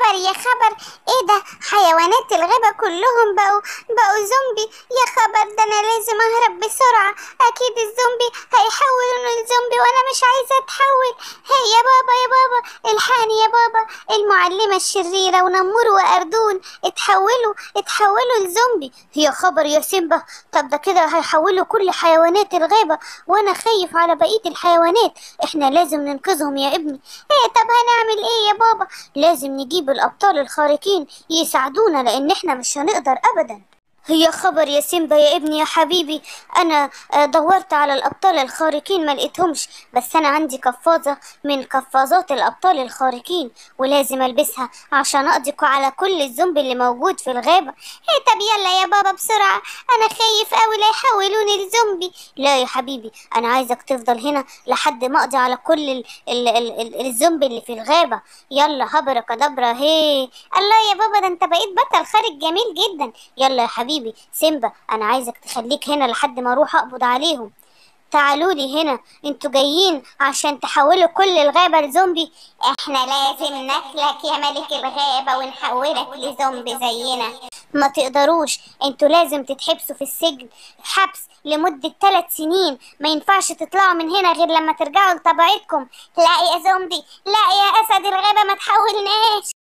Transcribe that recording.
خبر يا خبر ايه ده حيوانات الغابة كلهم بقوا بقوا زومبي يا خبر ده انا لازم اهرب بسرعة اكيد الزومبي هيحولوني لزومبي وانا مش عايزة اتحول هي يا بابا يا بابا الحقني يا بابا المعلمة الشريرة ونمور واردون اتحولوا اتحولوا لزومبي يا خبر يا سيمبا طب ده كده هيحولوا كل حيوانات الغابة وانا خايف على بقية الحيوانات احنا لازم ننقذهم يا ابني ايه طب هنعمل ايه يا بابا لازم نجيب الابطال الخارقين يساعدونا لان احنا مش هنقدر ابدا هي خبر يا سيمبا يا ابني يا حبيبي انا آه، دورت على الابطال الخارقين ما لقيتهمش بس انا عندي قفازة من قفازات الابطال الخارقين ولازم البسها عشان اقضي على كل الزومبي اللي موجود في الغابة ايه طب يلا يا بابا بسرعة انا خايف قوي لا يحولوني لزومبي لا يا حبيبي انا عايزك تفضل هنا لحد ما اقضي على كل ال ال ال ال الزومبي اللي في الغابة يلا هبرة كدبرة هي الله يا بابا ده انت بقيت بطل خارق جميل جدا يلا يا حبيبي سيمبا انا عايزك تخليك هنا لحد ما اروح اقبض عليهم تعالوا لي هنا انتوا جايين عشان تحولوا كل الغابة لزومبي احنا لازم ناكلك يا ملك الغابة ونحولك لزومبي زينا ما تقدروش انتوا لازم تتحبسوا في السجن حبس لمدة ثلاث سنين ما ينفعش تطلعوا من هنا غير لما ترجعوا لطبيعتكم لا يا زومبي لا يا اسد الغابة ما تحولناش